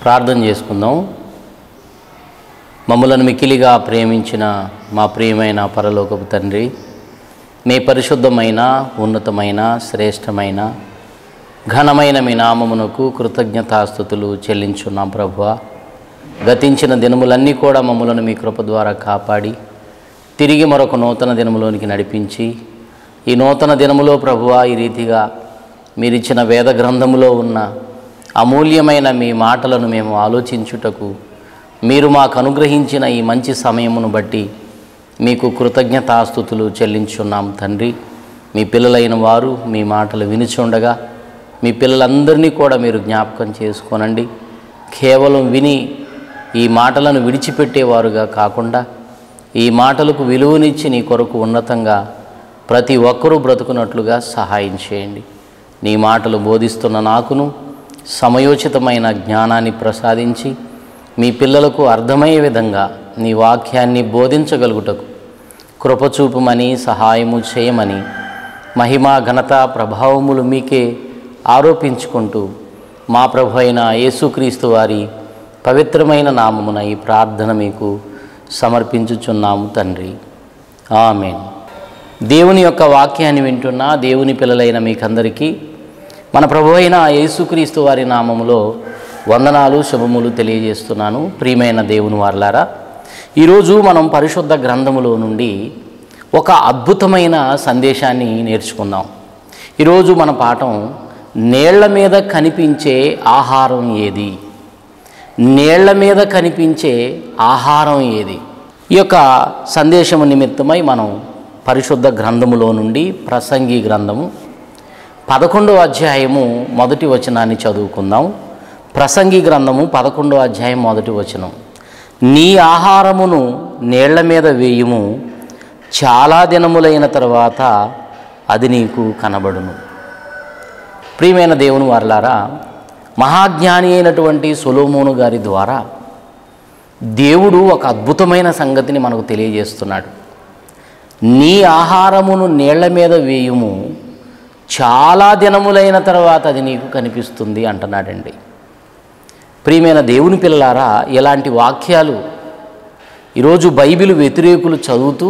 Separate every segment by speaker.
Speaker 1: ప్రార్థన చేసుకుందాం మమ్మలను మికిలిగా ప్రేమించిన మా ప్రియమైన పరలోకపు తండ్రి మీ పరిశుద్ధమైన ఉన్నతమైన శ్రేష్టమైన ఘనమైన మీ నామమునకు కృతజ్ఞతాస్థుతులు చెల్లించున్నాం ప్రభువ గతించిన దినములన్నీ కూడా మమ్మలను మీ కృప ద్వారా కాపాడి తిరిగి మరొక నూతన దినములోనికి నడిపించి ఈ నూతన దినములో ప్రభువ ఈ రీతిగా మీరిచ్చిన వేద గ్రంథములో ఉన్న అమూల్యమైన మీ మాటలను మేము ఆలోచించుటకు మీరు మాకు అనుగ్రహించిన ఈ మంచి సమయమును బట్టి మీకు కృతజ్ఞతాస్థుతులు చెల్లించున్నాం తండ్రి మీ పిల్లలైన వారు మీ మాటలు వినిచుండగా మీ పిల్లలందరినీ కూడా మీరు జ్ఞాపకం చేసుకోనండి కేవలం విని ఈ మాటలను విడిచిపెట్టేవారుగా కాకుండా ఈ మాటలకు విలువనిచ్చి నీ కొరకు ఉన్నతంగా ప్రతి ఒక్కరూ బ్రతుకున్నట్లుగా సహాయం చేయండి నీ మాటలు బోధిస్తున్న నాకును సమయోచితమైన జ్ఞానాన్ని ప్రసాదించి మీ పిల్లలకు అర్థమయ్యే విధంగా నీ వాక్యాన్ని బోధించగలుగుటకు కృపచూపుమని సహాయము చేయమని మహిమా ఘనత ప్రభావములు మీకే ఆరోపించుకుంటూ మా ప్రభు అయిన యేసుక్రీస్తు వారి పవిత్రమైన నామమున ఈ ప్రార్థన మీకు సమర్పించుచున్నాము తండ్రి ఆమెన్ దేవుని యొక్క వాక్యాన్ని వింటున్న దేవుని పిల్లలైన మీకందరికీ మన ప్రభు అయిన యేసుక్రీస్తు వారి నామములో వందనాలు శుభములు తెలియజేస్తున్నాను ప్రియమైన దేవుని వార్లారా ఈరోజు మనం పరిశుద్ధ గ్రంథములో నుండి ఒక అద్భుతమైన సందేశాన్ని నేర్చుకుందాం ఈరోజు మన పాఠం నేళ్ల మీద కనిపించే ఆహారం ఏది నేళ్ల మీద కనిపించే ఆహారం ఏది ఈ యొక్క సందేశము నిమిత్తమై మనం పరిశుద్ధ గ్రంథములో నుండి ప్రసంగి గ్రంథము పదకొండో అధ్యాయము మొదటి వచనాన్ని చదువుకుందాం ప్రసంగి గ్రంథము పదకొండో అధ్యాయం మొదటి వచనం నీ ఆహారమును నీళ్ల మీద వేయుము చాలా దినములైన తర్వాత అది నీకు కనబడును ప్రియమైన దేవుని వారలారా మహాజ్ఞాని అయినటువంటి సొలోమోను గారి ద్వారా దేవుడు ఒక అద్భుతమైన సంగతిని మనకు తెలియజేస్తున్నాడు నీ ఆహారమును నీళ్ల మీద వేయుము చాలా దినములైన తర్వాత అది నీకు కనిపిస్తుంది అంటున్నాడండి ప్రియమైన దేవుని పిల్లలారా ఇలాంటి వాక్యాలు ఈరోజు బైబిల్ వ్యతిరేకులు చదువుతూ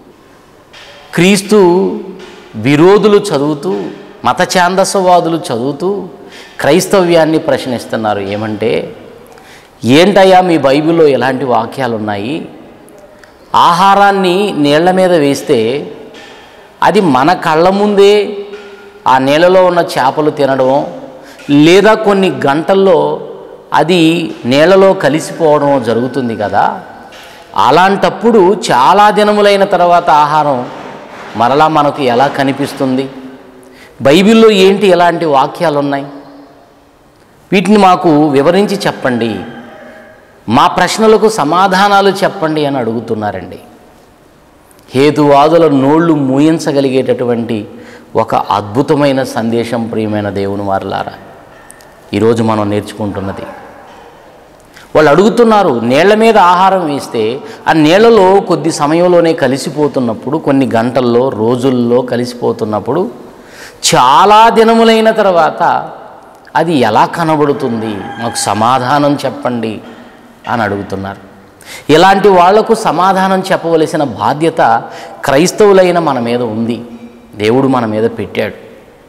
Speaker 1: క్రీస్తు విరోధులు చదువుతూ మత ఛాందసవాదులు చదువుతూ క్రైస్తవ్యాన్ని ప్రశ్నిస్తున్నారు ఏమంటే ఏంటయ్యా మీ బైబిల్లో ఎలాంటి వాక్యాలు ఉన్నాయి ఆహారాన్ని నీళ్ల మీద వేస్తే అది మన కళ్ళ ముందే ఆ నీళ్ళలో ఉన్న చేపలు తినడం లేదా కొన్ని గంటల్లో అది నీళ్ళలో కలిసిపోవడం జరుగుతుంది కదా అలాంటప్పుడు చాలా దినములైన తర్వాత ఆహారం మరలా మనకు ఎలా కనిపిస్తుంది బైబిల్లో ఏంటి ఎలాంటి వాక్యాలు ఉన్నాయి వీటిని మాకు వివరించి చెప్పండి మా ప్రశ్నలకు సమాధానాలు చెప్పండి అని అడుగుతున్నారండి హేతువాదుల నోళ్ళు మూయించగలిగేటటువంటి ఒక అద్భుతమైన సందేశం ప్రియమైన దేవుని వారలారా ఈరోజు మనం నేర్చుకుంటున్నది వాళ్ళు అడుగుతున్నారు నీళ్ల మీద ఆహారం వేస్తే ఆ నీళ్లలో కొద్ది సమయంలోనే కలిసిపోతున్నప్పుడు కొన్ని గంటల్లో రోజుల్లో కలిసిపోతున్నప్పుడు చాలా దినములైన తర్వాత అది ఎలా కనబడుతుంది మాకు సమాధానం చెప్పండి అని అడుగుతున్నారు ఇలాంటి వాళ్లకు సమాధానం చెప్పవలసిన బాధ్యత క్రైస్తవులైన మన మీద ఉంది దేవుడు మన మీద పెట్టాడు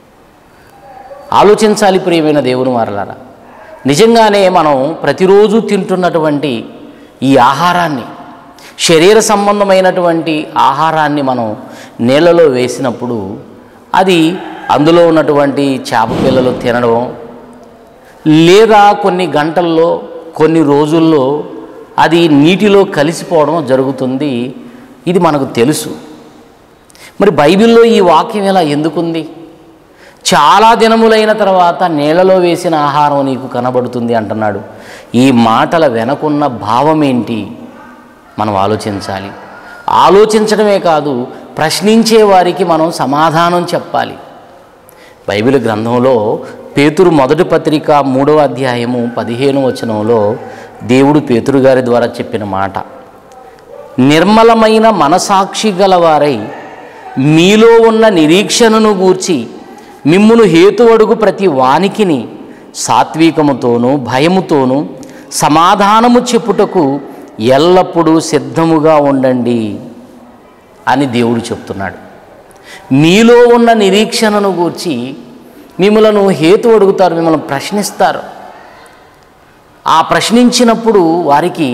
Speaker 1: ఆలోచించాలి ప్రియమైన దేవుని వారలారా నిజంగానే మనం ప్రతిరోజు తింటున్నటువంటి ఈ ఆహారాన్ని శరీర సంబంధమైనటువంటి ఆహారాన్ని మనం నీళ్ళలో వేసినప్పుడు అది అందులో ఉన్నటువంటి చేప పిల్లలు తినడం లేదా కొన్ని గంటల్లో కొన్ని రోజుల్లో అది నీటిలో కలిసిపోవడం జరుగుతుంది ఇది మనకు తెలుసు మరి బైబిల్లో ఈ వాక్యం ఇలా ఎందుకుంది చాలా దినములైన తర్వాత నీళ్ళలో వేసిన ఆహారం నీకు కనబడుతుంది అంటున్నాడు ఈ మాటల వెనకున్న భావం ఏంటి మనం ఆలోచించాలి ఆలోచించడమే కాదు ప్రశ్నించే వారికి మనం సమాధానం చెప్పాలి బైబిల్ గ్రంథంలో పేతురు మొదటి పత్రిక మూడవ అధ్యాయము పదిహేను వచనంలో దేవుడు పేతురు గారి ద్వారా చెప్పిన మాట నిర్మలమైన మనసాక్షి గలవారై మీలో ఉన్న నిరీక్షణను గూర్చి మిమ్మును హేతువడుగు ప్రతి వానికిని సాత్వికముతోనూ భయముతోనూ సమాధానము చెప్పుటకు ఎల్లప్పుడూ సిద్ధముగా ఉండండి అని దేవుడు చెప్తున్నాడు మీలో ఉన్న నిరీక్షణను గూర్చి మిమ్మలను హేతు అడుగుతారు మిమ్మల్ని ప్రశ్నిస్తారు ఆ ప్రశ్నించినప్పుడు వారికి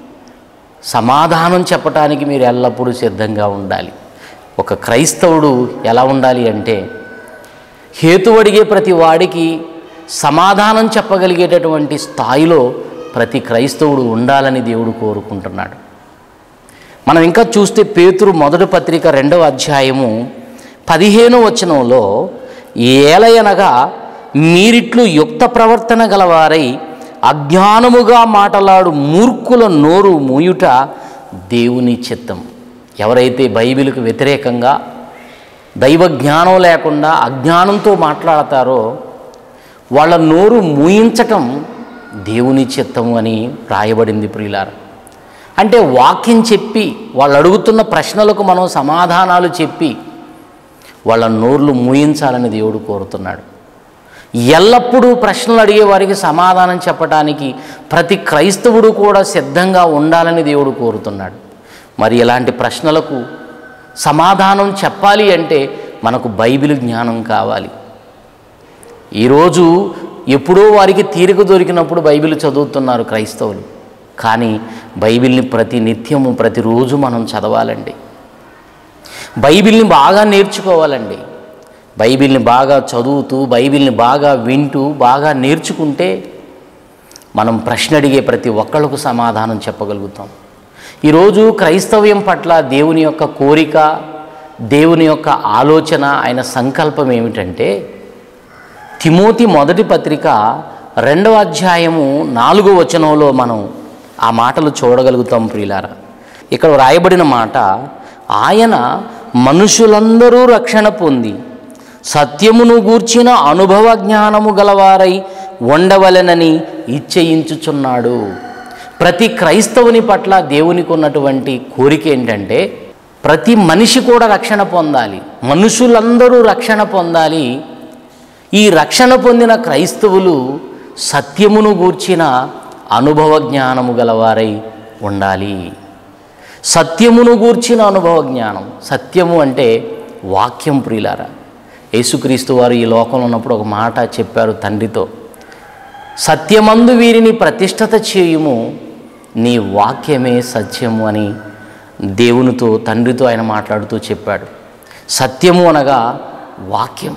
Speaker 1: సమాధానం చెప్పటానికి మీరు ఎల్లప్పుడూ సిద్ధంగా ఉండాలి ఒక క్రైస్తవుడు ఎలా ఉండాలి అంటే హేతు అడిగే ప్రతి వాడికి సమాధానం చెప్పగలిగేటటువంటి స్థాయిలో ప్రతి క్రైస్తవుడు ఉండాలని దేవుడు కోరుకుంటున్నాడు మనం ఇంకా చూస్తే పేతురు మొదటి పత్రిక రెండవ అధ్యాయము పదిహేను వచనంలో ఏలయనగా మీరిట్లు యుక్త ప్రవర్తన గలవారై అజ్ఞానముగా మాటలాడు మూర్ఖుల నోరు మూయుట దేవుని చిత్తం ఎవరైతే బైబిల్కు వ్యతిరేకంగా దైవ జ్ఞానం లేకుండా అజ్ఞానంతో మాట్లాడతారో వాళ్ళ నోరు మూయించటం దేవుని చిత్తము అని రాయబడింది ప్రియులార అంటే వాక్యం చెప్పి వాళ్ళు అడుగుతున్న ప్రశ్నలకు మనం సమాధానాలు చెప్పి వాళ్ళ నోర్లు మూయించాలని దేవుడు కోరుతున్నాడు ఎల్లప్పుడూ ప్రశ్నలు అడిగే వారికి సమాధానం చెప్పడానికి ప్రతి క్రైస్తవుడు కూడా సిద్ధంగా ఉండాలని దేవుడు కోరుతున్నాడు మరి ఇలాంటి ప్రశ్నలకు సమాధానం చెప్పాలి అంటే మనకు బైబిల్ జ్ఞానం కావాలి ఈరోజు ఎప్పుడో వారికి తీరిక దొరికినప్పుడు బైబిల్ చదువుతున్నారు క్రైస్తవులు కానీ బైబిల్ని ప్రతి నిత్యము ప్రతిరోజు మనం చదవాలండి బైబిల్ని బాగా నేర్చుకోవాలండి బైబిల్ని బాగా చదువుతూ బైబిల్ని బాగా వింటూ బాగా నేర్చుకుంటే మనం ప్రశ్న అడిగే ప్రతి ఒక్కళ్ళకు సమాధానం చెప్పగలుగుతాం ఈరోజు క్రైస్తవ్యం పట్ల దేవుని యొక్క కోరిక దేవుని యొక్క ఆలోచన ఆయన సంకల్పం ఏమిటంటే తిమోతి మొదటి పత్రిక రెండవ అధ్యాయము నాలుగో వచనంలో మనం ఆ మాటలు చూడగలుగుతాం ప్రియులారా ఇక్కడ రాయబడిన మాట ఆయన మనుషులందరూ రక్షణ పొంది సత్యమును గూర్చిన అనుభవ జ్ఞానము గలవారై ఉండవలెనని ఇచ్చయించుచున్నాడు ప్రతి క్రైస్తవుని పట్ల దేవునికి ఉన్నటువంటి కోరిక ఏంటంటే ప్రతి మనిషి కూడా రక్షణ పొందాలి మనుషులందరూ రక్షణ పొందాలి ఈ రక్షణ పొందిన క్రైస్తవులు సత్యమును గూర్చిన అనుభవ జ్ఞానము గలవారై ఉండాలి సత్యమును గూర్చిన అనుభవ జ్ఞానం సత్యము అంటే వాక్యం ప్రియులారా యేసుక్రీస్తు వారు ఈ లోకంలో ఉన్నప్పుడు ఒక మాట చెప్పారు తండ్రితో సత్యమందు వీరిని ప్రతిష్టత చేయుము నీ వాక్యమే సత్యము అని దేవునితో తండ్రితో ఆయన మాట్లాడుతూ చెప్పాడు సత్యము అనగా వాక్యం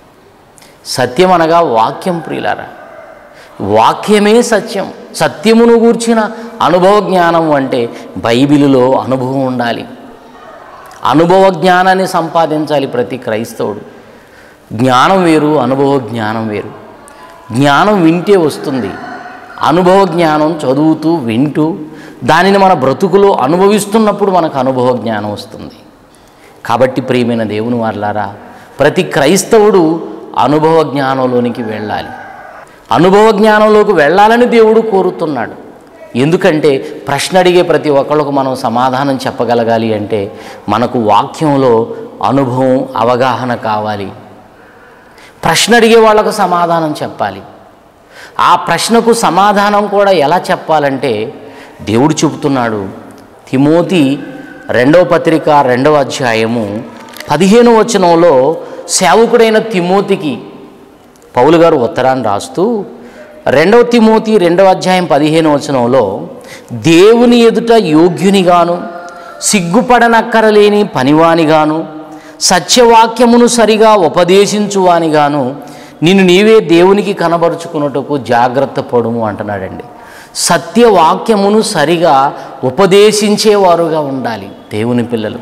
Speaker 1: సత్యం అనగా వాక్యం ప్రియులారా వాక్యమే సత్యం సత్యమును గూర్చిన అనుభవ జ్ఞానం అంటే బైబిలులో అనుభవం ఉండాలి అనుభవ జ్ఞానాన్ని సంపాదించాలి ప్రతి క్రైస్తవుడు జ్ఞానం వేరు అనుభవ జ్ఞానం వేరు జ్ఞానం వింటే వస్తుంది అనుభవ జ్ఞానం చదువుతూ వింటూ దానిని మన బ్రతుకులో అనుభవిస్తున్నప్పుడు మనకు అనుభవ జ్ఞానం వస్తుంది కాబట్టి ప్రియమైన దేవుని వారలారా ప్రతి క్రైస్తవుడు అనుభవ జ్ఞానంలోనికి వెళ్ళాలి అనుభవ జ్ఞానంలోకి వెళ్ళాలని దేవుడు కోరుతున్నాడు ఎందుకంటే ప్రశ్న అడిగే ప్రతి ఒక్కళ్ళకు మనం సమాధానం చెప్పగలగాలి అంటే మనకు వాక్యంలో అనుభవం అవగాహన కావాలి ప్రశ్న అడిగే వాళ్ళకు సమాధానం చెప్పాలి ఆ ప్రశ్నకు సమాధానం కూడా ఎలా చెప్పాలంటే దేవుడు చెబుతున్నాడు తిమోతి రెండవ పత్రిక రెండవ అధ్యాయము పదిహేను వచనంలో సేవకుడైన తిమోతికి పౌలు గారు ఉత్తరాన్ని రాస్తూ రెండవ తిమోతి రెండవ అధ్యాయం పదిహేను వచనంలో దేవుని ఎదుట యోగ్యునిగాను సిగ్గుపడనక్కరలేని పనివానిగాను సత్యవాక్యమును సరిగా ఉపదేశించువానిగాను నిన్ను నీవే దేవునికి కనబరుచుకున్నట్టుకు జాగ్రత్త పడుము అంటున్నాడండి సత్యవాక్యమును సరిగా ఉపదేశించేవారుగా ఉండాలి దేవుని పిల్లలు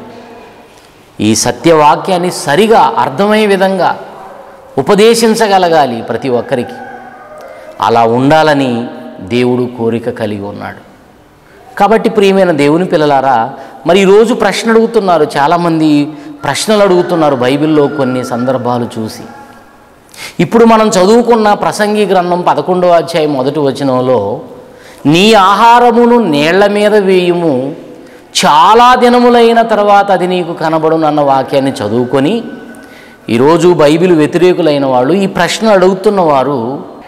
Speaker 1: ఈ సత్యవాక్యాన్ని సరిగా అర్థమయ్యే విధంగా ఉపదేశించగలగాలి ప్రతి ఒక్కరికి అలా ఉండాలని దేవుడు కోరిక కలిగి ఉన్నాడు కాబట్టి ప్రియమైన దేవుని పిల్లలారా మరి ఈరోజు ప్రశ్న అడుగుతున్నారు చాలామంది ప్రశ్నలు అడుగుతున్నారు బైబిల్లో కొన్ని సందర్భాలు చూసి ఇప్పుడు మనం చదువుకున్న ప్రసంగి గ్రంథం పదకొండవ అధ్యాయం మొదటి వచనంలో నీ ఆహారమును నీళ్ల మీద వేయుము చాలా దినములైన తర్వాత అది నీకు కనబడును అన్న వాక్యాన్ని చదువుకొని ఈరోజు బైబిల్ వ్యతిరేకులైన వాళ్ళు ఈ ప్రశ్న అడుగుతున్న వారు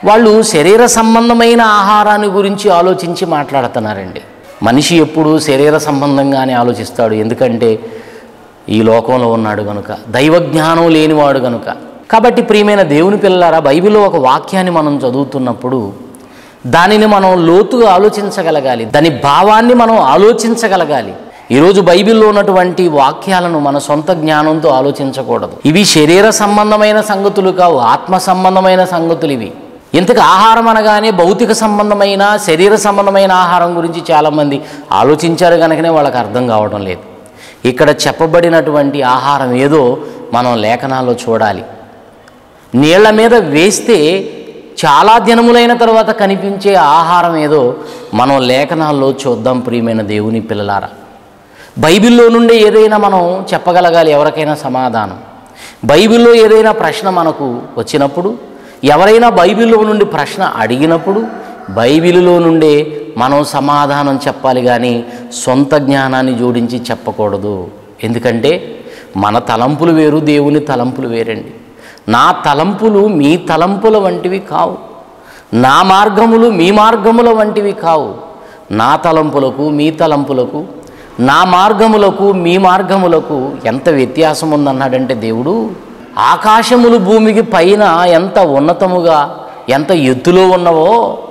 Speaker 1: వాళ్ళు శరీర సంబంధమైన ఆహారాన్ని గురించి ఆలోచించి మాట్లాడుతున్నారండి మనిషి ఎప్పుడు శరీర సంబంధంగానే ఆలోచిస్తాడు ఎందుకంటే ఈ లోకంలో ఉన్నాడు గనుక దైవజ్ఞానం లేనివాడు గనుక కాబట్టి ప్రియమైన దేవుని పిల్లలారా బైబిల్లో ఒక వాక్యాన్ని మనం చదువుతున్నప్పుడు దానిని మనం లోతుగా ఆలోచించగలగాలి దాని భావాన్ని మనం ఆలోచించగలగాలి ఈరోజు బైబిల్లో ఉన్నటువంటి వాక్యాలను మన సొంత జ్ఞానంతో ఆలోచించకూడదు ఇవి శరీర సంబంధమైన సంగతులు కావు ఆత్మ సంబంధమైన సంగతులు ఇవి ఇంతకు ఆహారం అనగానే భౌతిక సంబంధమైన శరీర సంబంధమైన ఆహారం గురించి చాలామంది ఆలోచించారు కనుకనే వాళ్ళకి అర్థం కావడం లేదు ఇక్కడ చెప్పబడినటువంటి ఆహారం ఏదో మనం లేఖనాల్లో చూడాలి నీళ్ల మీద వేస్తే చాలా దినములైన తర్వాత కనిపించే ఆహారం ఏదో మనం లేఖనాల్లో చూద్దాం ప్రియమైన దేవుని పిల్లలారా బైబిల్లో నుండి ఏదైనా మనం చెప్పగలగాలి ఎవరికైనా సమాధానం బైబిల్లో ఏదైనా ప్రశ్న మనకు వచ్చినప్పుడు ఎవరైనా బైబిల్లో నుండి ప్రశ్న అడిగినప్పుడు బైబిల్లో నుండే మనం సమాధానం చెప్పాలి కానీ సొంత జ్ఞానాన్ని జోడించి చెప్పకూడదు ఎందుకంటే మన తలంపులు వేరు దేవుని తలంపులు వేరండి నా తలంపులు మీ తలంపుల వంటివి కావు నా మార్గములు మీ మార్గముల వంటివి కావు నా తలంపులకు మీ తలంపులకు నా మార్గములకు మీ మార్గములకు ఎంత వ్యత్యాసం ఉందన్నాడంటే దేవుడు ఆకాశములు భూమికి పైన ఎంత ఉన్నతముగా ఎంత ఎత్తులో ఉన్నవో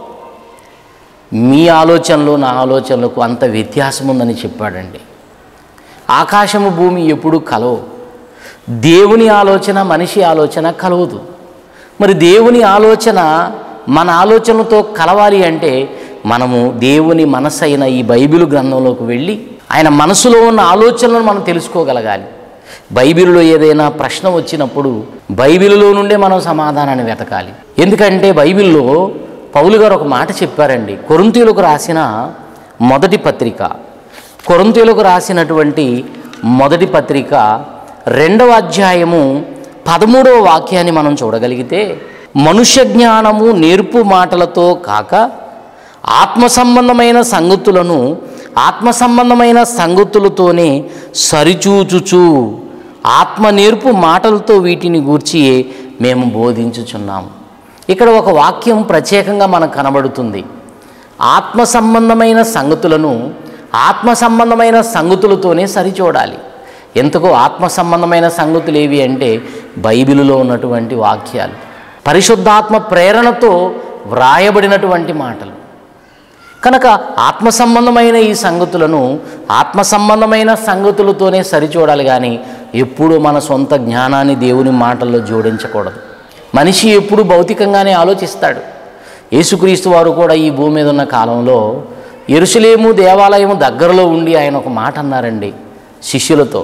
Speaker 1: మీ ఆలోచనలు నా ఆలోచనలకు అంత వ్యత్యాసం ఉందని చెప్పాడండి ఆకాశము భూమి ఎప్పుడు కలవు దేవుని ఆలోచన మనిషి ఆలోచన కలవదు మరి దేవుని ఆలోచన మన ఆలోచనలతో కలవాలి అంటే మనము దేవుని మనసైన ఈ బైబిల్ గ్రంథంలోకి వెళ్ళి ఆయన మనసులో ఉన్న ఆలోచనలను మనం తెలుసుకోగలగాలి బైబిల్లో ఏదైనా ప్రశ్న వచ్చినప్పుడు బైబిల్లో నుండే మనం సమాధానాన్ని వెతకాలి ఎందుకంటే బైబిల్లో పౌలు గారు ఒక మాట చెప్పారండి కొరింతీయులకు రాసిన మొదటి పత్రిక కొరింతీయులకు రాసినటువంటి మొదటి పత్రిక రెండవ అధ్యాయము పదమూడవ వాక్యాన్ని మనం చూడగలిగితే మనుష్య జ్ఞానము నేర్పు మాటలతో కాక ఆత్మ సంబంధమైన సంగతులను ఆత్మ సంబంధమైన సంగతులతోనే సరిచూచుచు ఆత్మ నేర్పు మాటలతో వీటిని గూర్చి మేము బోధించుచున్నాము ఇక్కడ ఒక వాక్యం ప్రత్యేకంగా మనకు కనబడుతుంది ఆత్మ సంబంధమైన సంగతులను ఆత్మ సంబంధమైన సంగతులతోనే సరిచూడాలి ఎందుకు ఆత్మ సంబంధమైన సంగతులు ఏవి అంటే బైబిలులో ఉన్నటువంటి వాక్యాలు పరిశుద్ధాత్మ ప్రేరణతో వ్రాయబడినటువంటి మాటలు కనుక ఆత్మ సంబంధమైన ఈ సంగతులను ఆత్మ సంబంధమైన సంగతులతోనే సరిచూడాలి కానీ ఎప్పుడూ మన సొంత జ్ఞానాన్ని దేవుని మాటల్లో జోడించకూడదు మనిషి ఎప్పుడు భౌతికంగానే ఆలోచిస్తాడు యేసుక్రీస్తు వారు కూడా ఈ భూమి మీద ఉన్న కాలంలో ఎరుసలేము దేవాలయము దగ్గరలో ఉండి ఆయన ఒక మాట అన్నారండి శిష్యులతో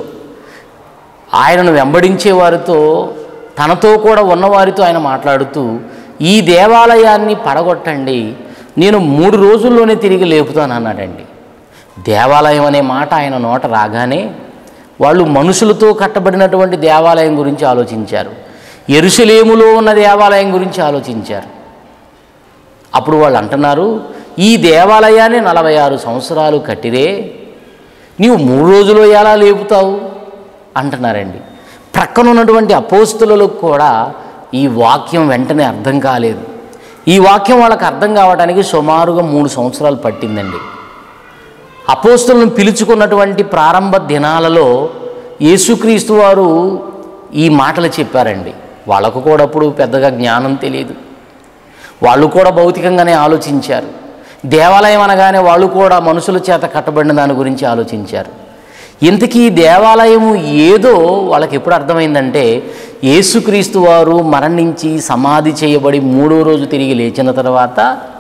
Speaker 1: ఆయనను వెంబడించే వారితో తనతో కూడా ఉన్నవారితో ఆయన మాట్లాడుతూ ఈ దేవాలయాన్ని పడగొట్టండి నేను మూడు రోజుల్లోనే తిరిగి లేపుతాను అన్నాడండి దేవాలయం అనే మాట ఆయన నోట రాగానే వాళ్ళు మనుషులతో కట్టబడినటువంటి దేవాలయం గురించి ఆలోచించారు ఎరుసలేములో ఉన్న దేవాలయం గురించి ఆలోచించారు అప్పుడు వాళ్ళు అంటున్నారు ఈ దేవాలయాన్ని నలభై ఆరు సంవత్సరాలు కట్టిరే నీవు మూడు రోజులు ఎలా లేపుతావు అంటున్నారండి ప్రక్కన ఉన్నటువంటి అపోస్తులకు కూడా ఈ వాక్యం వెంటనే అర్థం కాలేదు ఈ వాక్యం వాళ్ళకి అర్థం కావడానికి సుమారుగా మూడు సంవత్సరాలు పట్టిందండి అపోస్తులను పిలుచుకున్నటువంటి ప్రారంభ దినాలలో యేసుక్రీస్తు వారు ఈ మాటలు చెప్పారండి వాళ్ళకు కూడా అప్పుడు పెద్దగా జ్ఞానం తెలియదు వాళ్ళు కూడా భౌతికంగానే ఆలోచించారు దేవాలయం అనగానే వాళ్ళు కూడా మనుషుల చేత కట్టబడిన దాని గురించి ఆలోచించారు ఇంతకీ ఈ దేవాలయము ఏదో వాళ్ళకి ఎప్పుడు అర్థమైందంటే యేసుక్రీస్తు వారు మరణించి సమాధి చేయబడి మూడో రోజు తిరిగి లేచిన తర్వాత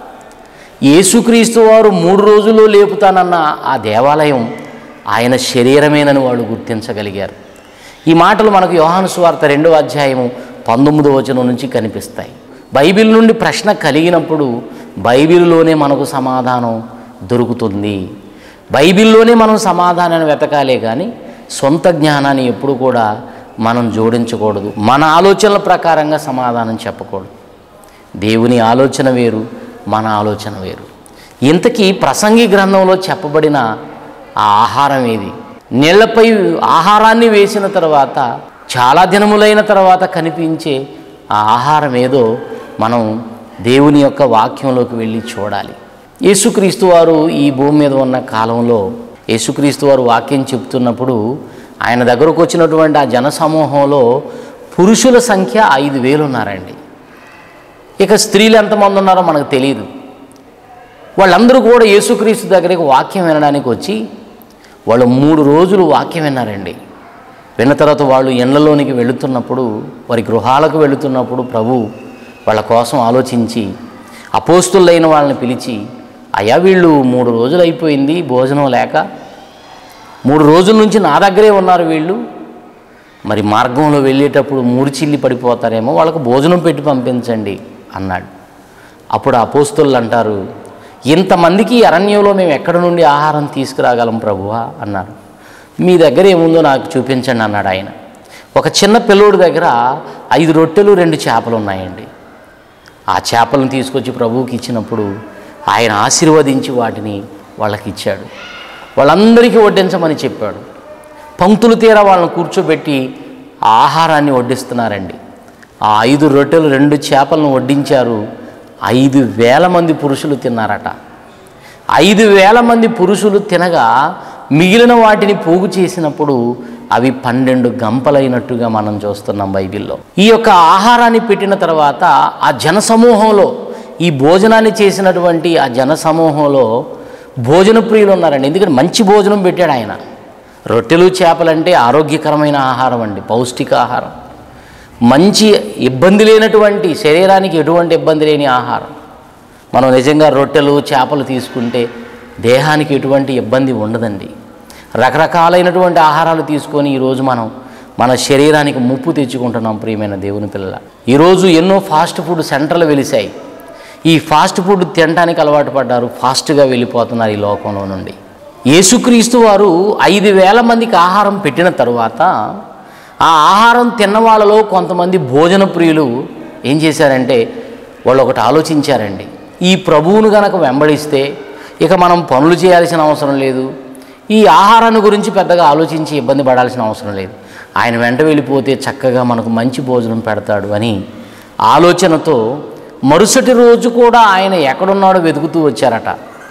Speaker 1: యేసుక్రీస్తు వారు మూడు రోజుల్లో లేపుతానన్న ఆ దేవాలయం ఆయన శరీరమేనని వాళ్ళు గుర్తించగలిగారు ఈ మాటలు మనకు యోహాను సువార్త రెండవ అధ్యాయము పంతొమ్మిదో వచనం నుంచి కనిపిస్తాయి బైబిల్ నుండి ప్రశ్న కలిగినప్పుడు బైబిల్లోనే మనకు సమాధానం దొరుకుతుంది బైబిల్లోనే మనం సమాధానాన్ని వెతకాలే కానీ సొంత జ్ఞానాన్ని ఎప్పుడు కూడా మనం జోడించకూడదు మన ఆలోచనల ప్రకారంగా సమాధానం చెప్పకూడదు దేవుని ఆలోచన వేరు మన ఆలోచన వేరు ఇంతకీ ప్రసంగి గ్రంథంలో చెప్పబడిన ఆ ఆహారం ఏది నీళ్లపై ఆహారాన్ని వేసిన తర్వాత చాలా దినములైన తర్వాత కనిపించే ఆ ఆహారం ఏదో మనం దేవుని యొక్క వాక్యంలోకి వెళ్ళి చూడాలి యేసుక్రీస్తు వారు ఈ భూమి మీద ఉన్న కాలంలో యేసుక్రీస్తు వారు వాక్యం చెప్తున్నప్పుడు ఆయన దగ్గరకు వచ్చినటువంటి ఆ జన సమూహంలో పురుషుల సంఖ్య ఐదు వేలు ఉన్నారండి ఇక స్త్రీలు ఎంతమంది ఉన్నారో మనకు తెలియదు వాళ్ళందరూ కూడా యేసుక్రీస్తు దగ్గరికి వాక్యం వినడానికి వచ్చి వాళ్ళు మూడు రోజులు వాక్యం విన్నారండి విన్న తర్వాత వాళ్ళు ఎండ్లలోనికి వెళుతున్నప్పుడు వారి గృహాలకు వెళుతున్నప్పుడు ప్రభు వాళ్ళ కోసం ఆలోచించి అపోస్తులైన వాళ్ళని పిలిచి అయ్యా వీళ్ళు మూడు రోజులు అయిపోయింది భోజనం లేక మూడు రోజుల నుంచి నా దగ్గరే ఉన్నారు వీళ్ళు మరి మార్గంలో వెళ్ళేటప్పుడు మూడిచిల్లి పడిపోతారేమో వాళ్ళకు భోజనం పెట్టి పంపించండి అన్నాడు అప్పుడు అపోస్తులు అంటారు ఇంతమందికి ఈ అరణ్యంలో మేము ఎక్కడి నుండి ఆహారం తీసుకురాగలం ప్రభువా అన్నారు మీ దగ్గర ఏముందో నాకు చూపించండి అన్నాడు ఆయన ఒక చిన్న పిల్లోడి దగ్గర ఐదు రొట్టెలు రెండు చేపలు ఉన్నాయండి ఆ చేపలను తీసుకొచ్చి ప్రభువుకి ఇచ్చినప్పుడు ఆయన ఆశీర్వదించి వాటిని వాళ్ళకి ఇచ్చాడు వాళ్ళందరికీ వడ్డించమని చెప్పాడు పంక్తులు తీరా వాళ్ళని కూర్చోబెట్టి ఆ ఆహారాన్ని వడ్డిస్తున్నారండి ఆ ఐదు రొట్టెలు రెండు చేపలను వడ్డించారు ఐదు వేల మంది పురుషులు తిన్నారట ఐదు వేల మంది పురుషులు తినగా మిగిలిన వాటిని పోగు చేసినప్పుడు అవి పన్నెండు గంపలైనట్టుగా మనం చూస్తున్నాం బైబిల్లో ఈ యొక్క ఆహారాన్ని పెట్టిన తర్వాత ఆ జన సమూహంలో ఈ భోజనాన్ని చేసినటువంటి ఆ జన సమూహంలో భోజన ప్రియులు ఉన్నారండి ఎందుకంటే మంచి భోజనం పెట్టాడు ఆయన రొట్టెలు చేపలంటే ఆరోగ్యకరమైన ఆహారం అండి పౌష్టిక ఆహారం మంచి ఇబ్బంది లేనటువంటి శరీరానికి ఎటువంటి ఇబ్బంది లేని ఆహారం మనం నిజంగా రొట్టెలు చేపలు తీసుకుంటే దేహానికి ఎటువంటి ఇబ్బంది ఉండదండి రకరకాలైనటువంటి ఆహారాలు తీసుకొని ఈరోజు మనం మన శరీరానికి ముప్పు తెచ్చుకుంటున్నాం ప్రియమైన దేవుని పిల్లల ఈరోజు ఎన్నో ఫాస్ట్ ఫుడ్ సెంటర్లు వెలిశాయి ఈ ఫాస్ట్ ఫుడ్ తినడానికి అలవాటు పడ్డారు ఫాస్ట్గా వెళ్ళిపోతున్నారు ఈ లోకంలో నుండి యేసుక్రీస్తు వారు ఐదు వేల మందికి ఆహారం పెట్టిన తరువాత ఆ ఆహారం తిన్న వాళ్ళలో కొంతమంది భోజన ప్రియులు ఏం చేశారంటే వాళ్ళు ఒకటి ఆలోచించారండి ఈ ప్రభువును గనక వెంబడిస్తే ఇక మనం పనులు చేయాల్సిన అవసరం లేదు ఈ ఆహారాన్ని గురించి పెద్దగా ఆలోచించి ఇబ్బంది పడాల్సిన అవసరం లేదు ఆయన వెంట వెళ్ళిపోతే చక్కగా మనకు మంచి భోజనం పెడతాడు అని ఆలోచనతో మరుసటి రోజు కూడా ఆయన ఎక్కడున్నాడో వెతుకుతూ వచ్చారట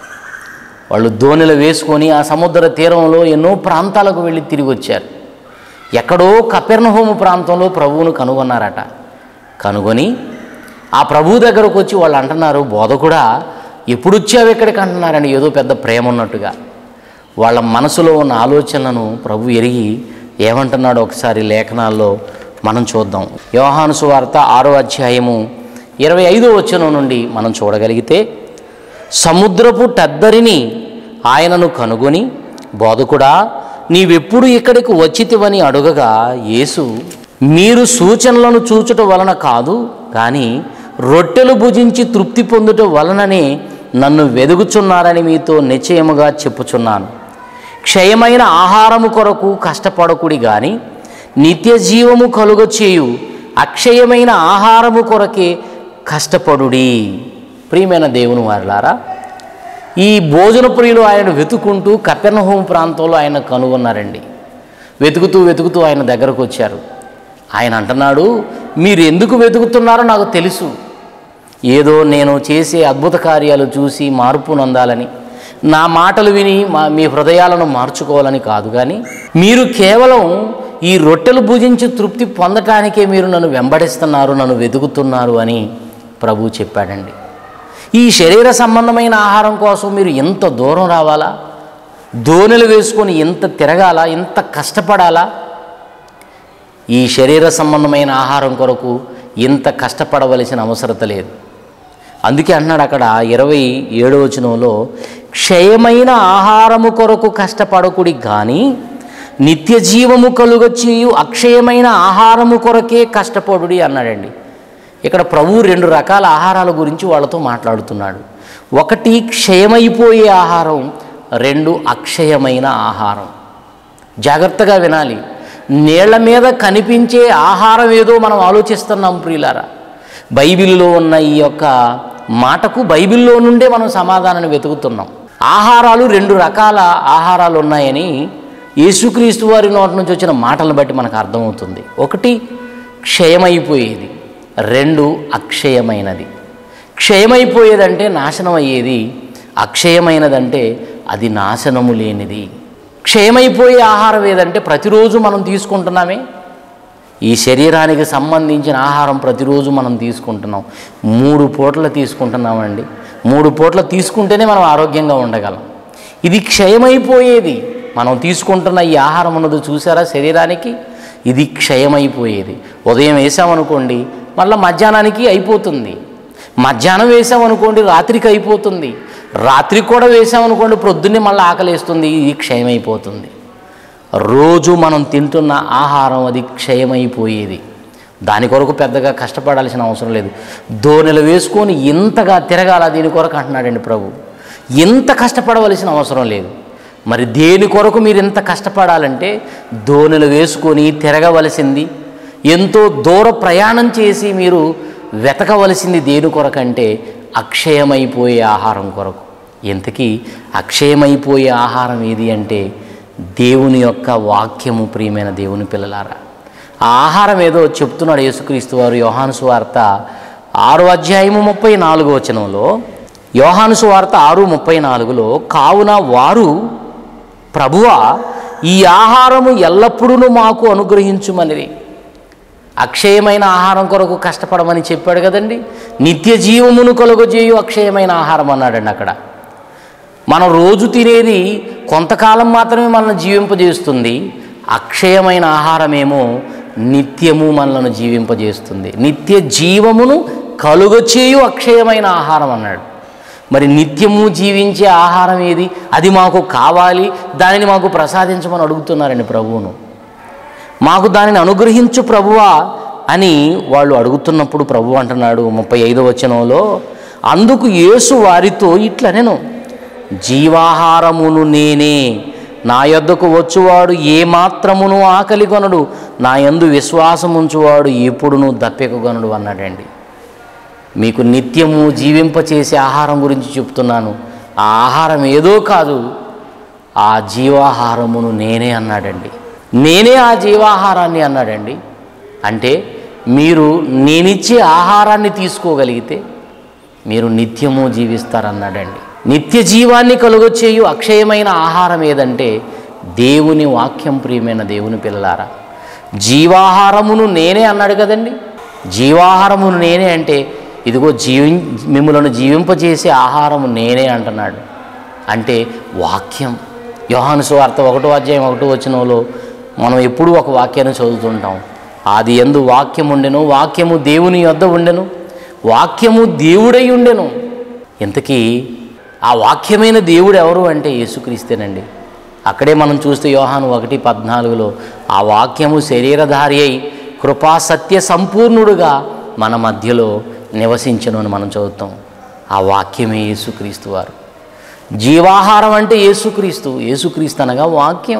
Speaker 1: వాళ్ళు దోణిలు వేసుకొని ఆ సముద్ర తీరంలో ఎన్నో ప్రాంతాలకు వెళ్ళి తిరిగి వచ్చారు ఎక్కడో కపెర్నహోము ప్రాంతంలో ప్రభువును కనుగొన్నారట కనుగొని ఆ ప్రభువు దగ్గరకు వచ్చి వాళ్ళు అంటున్నారు బోధకుడా ఎప్పుడు వచ్చావు ఇక్కడికి అంటున్నారని ఏదో పెద్ద ప్రేమ ఉన్నట్టుగా వాళ్ళ మనసులో ఉన్న ఆలోచనలను ప్రభు ఎరిగి ఏమంటున్నాడో ఒకసారి లేఖనాల్లో మనం చూద్దాం యోహాను సువార్త ఆరో అధ్యాయము ఇరవై ఐదో వచనం నుండి మనం చూడగలిగితే సముద్రపు టద్దరిని ఆయనను కనుగొని బోధకుడా నీవెప్పుడు ఇక్కడికి వచ్చితివని అడుగగా యేసు మీరు సూచనలను చూచుట వలన కాదు కానీ రొట్టెలు భుజించి తృప్తి పొందుట వలననే నన్ను వెదుగుచున్నారని మీతో నిశ్చయముగా చెప్పుచున్నాను క్షయమైన ఆహారము కొరకు కష్టపడకుడి గాని నిత్య జీవము కలుగచేయు అక్షయమైన ఆహారము కొరకే కష్టపడుడి ప్రియమైన దేవుని వారులారా ఈ భోజన ప్రియులు ఆయన వెతుకుంటూ కపెర్నహోం ప్రాంతంలో ఆయన కనుగొన్నారండి వెతుకుతూ వెతుకుతూ ఆయన దగ్గరకు వచ్చారు ఆయన అంటున్నాడు మీరు ఎందుకు వెతుకుతున్నారో నాకు తెలుసు ఏదో నేను చేసే అద్భుత కార్యాలు చూసి మార్పు నొందాలని నా మాటలు విని మా మీ హృదయాలను మార్చుకోవాలని కాదు కానీ మీరు కేవలం ఈ రొట్టెలు భుజించి తృప్తి పొందటానికే మీరు నన్ను వెంబడిస్తున్నారు నన్ను వెతుకుతున్నారు అని ప్రభు చెప్పాడండి ఈ శరీర సంబంధమైన ఆహారం కోసం మీరు ఎంత దూరం రావాలా దోణిలు వేసుకొని ఎంత తిరగాల ఎంత కష్టపడాలా ఈ శరీర సంబంధమైన ఆహారం కొరకు ఇంత కష్టపడవలసిన అవసరత లేదు అందుకే అన్నాడు అక్కడ ఇరవై ఏడవ వచనంలో క్షయమైన ఆహారము కొరకు కష్టపడకుడి కానీ నిత్య జీవము కలుగొచ్చియు అక్షయమైన ఆహారము కొరకే కష్టపడుడి అన్నాడండి ఇక్కడ ప్రభువు రెండు రకాల ఆహారాల గురించి వాళ్ళతో మాట్లాడుతున్నాడు ఒకటి క్షయమైపోయే ఆహారం రెండు అక్షయమైన ఆహారం జాగ్రత్తగా వినాలి నీళ్ల మీద కనిపించే ఆహారం ఏదో మనం ఆలోచిస్తున్నాం ప్రియులారా బైబిల్లో ఉన్న ఈ యొక్క మాటకు బైబిల్లో నుండే మనం సమాధానాన్ని వెతుకుతున్నాం ఆహారాలు రెండు రకాల ఆహారాలు ఉన్నాయని యేసుక్రీస్తు వారి నోటి నుంచి వచ్చిన మాటలను బట్టి మనకు అర్థమవుతుంది ఒకటి క్షయమైపోయేది రెండు అక్షయమైనది క్షయమైపోయేదంటే నాశనం అయ్యేది అక్షయమైనదంటే అది నాశనము లేనిది క్షయమైపోయే ఆహారం ఏదంటే ప్రతిరోజు మనం తీసుకుంటున్నామే ఈ శరీరానికి సంబంధించిన ఆహారం ప్రతిరోజు మనం తీసుకుంటున్నాం మూడు పూటలు తీసుకుంటున్నామండి మూడు పూటలు తీసుకుంటేనే మనం ఆరోగ్యంగా ఉండగలం ఇది క్షయమైపోయేది మనం తీసుకుంటున్న ఈ ఆహారం ఉన్నది చూసారా శరీరానికి ఇది క్షయమైపోయేది ఉదయం వేసామనుకోండి మళ్ళీ మధ్యాహ్నానికి అయిపోతుంది మధ్యాహ్నం వేసామనుకోండి రాత్రికి అయిపోతుంది రాత్రి కూడా వేసామనుకోండి ప్రొద్దున్నే మళ్ళీ ఆకలేస్తుంది ఇది క్షయమైపోతుంది రోజు మనం తింటున్న ఆహారం అది క్షయమైపోయేది దాని కొరకు పెద్దగా కష్టపడాల్సిన అవసరం లేదు దోణెలు వేసుకొని ఇంతగా తిరగాల దీని కొరకు అంటున్నాడండి ప్రభు ఇంత కష్టపడవలసిన అవసరం లేదు మరి దేని కొరకు మీరు ఇంత కష్టపడాలంటే దోణెలు వేసుకొని తిరగవలసింది ఎంతో దూర ప్రయాణం చేసి మీరు వెతకవలసింది దేని కొరకంటే అక్షయమైపోయే ఆహారం కొరకు ఇంతకీ అక్షయమైపోయే ఆహారం ఏది అంటే దేవుని యొక్క వాక్యము ప్రియమైన దేవుని పిల్లలారా ఆ ఆహారం ఏదో చెప్తున్నాడు యేసుక్రీస్తు వారు యోహాను సువార్త ఆరు అధ్యాయము ముప్పై నాలుగు వచనంలో యోహాను సువార్త ఆరు ముప్పై నాలుగులో కావున వారు ప్రభువా ఈ ఆహారము ఎల్లప్పుడూ మాకు అనుగ్రహించుమనిది అక్షయమైన ఆహారం కొరకు కష్టపడమని చెప్పాడు కదండి నిత్య జీవమును కలుగజేయు అక్షయమైన ఆహారం అన్నాడండి అక్కడ మనం రోజు తినేది కొంతకాలం మాత్రమే మనల్ని జీవింపజేస్తుంది అక్షయమైన ఆహారమేమో నిత్యము మనలను జీవింపజేస్తుంది నిత్య జీవమును కలుగచేయు అక్షయమైన ఆహారం అన్నాడు మరి నిత్యము జీవించే ఆహారం ఏది అది మాకు కావాలి దానిని మాకు ప్రసాదించమని అడుగుతున్నారండి ప్రభువును మాకు దానిని అనుగ్రహించు ప్రభువా అని వాళ్ళు అడుగుతున్నప్పుడు ప్రభు అంటున్నాడు ముప్పై ఐదో వచనంలో అందుకు యేసు వారితో ఇట్లా నేను జీవాహారమును నేనే నా యొద్దకు వచ్చువాడు ఏ మాత్రమును ఆకలి కొనడు నా యందు విశ్వాసముంచువాడు ఎప్పుడును దప్పెకగొనడు అన్నాడండి మీకు నిత్యము జీవింపచేసే ఆహారం గురించి చెప్తున్నాను ఆ ఆహారం ఏదో కాదు ఆ జీవాహారమును నేనే అన్నాడండి నేనే ఆ జీవాహారాన్ని అన్నాడండి అంటే మీరు నేనిచ్చే ఆహారాన్ని తీసుకోగలిగితే మీరు నిత్యము జీవిస్తారన్నాడండి నిత్య జీవాన్ని కలుగొచ్చేయు అక్షయమైన ఆహారం ఏదంటే దేవుని వాక్యం ప్రియమైన దేవుని పిల్లలారా జీవాహారమును నేనే అన్నాడు కదండి జీవాహారమును నేనే అంటే ఇదిగో జీవి మిమ్మలను జీవింపజేసే ఆహారము నేనే అంటున్నాడు అంటే వాక్యం యోహాను సువార్త ఒకటో అధ్యాయం ఒకటో వచనంలో మనం ఎప్పుడూ ఒక వాక్యాన్ని చదువుతుంటాం ఆది ఎందు వాక్యం ఉండెను వాక్యము దేవుని యొద్ద ఉండెను వాక్యము దేవుడై ఉండెను ఇంతకీ ఆ వాక్యమైన దేవుడు ఎవరు అంటే యేసుక్రీస్తేనండి అక్కడే మనం చూస్తే యోహాను ఒకటి పద్నాలుగులో ఆ వాక్యము శరీరధారి అయి కృపా సత్య సంపూర్ణుడుగా మన మధ్యలో నివసించను అని మనం చదువుతాం ఆ వాక్యమే యేసుక్రీస్తు వారు జీవాహారం అంటే యేసుక్రీస్తు యేసుక్రీస్తు అనగా వాక్యం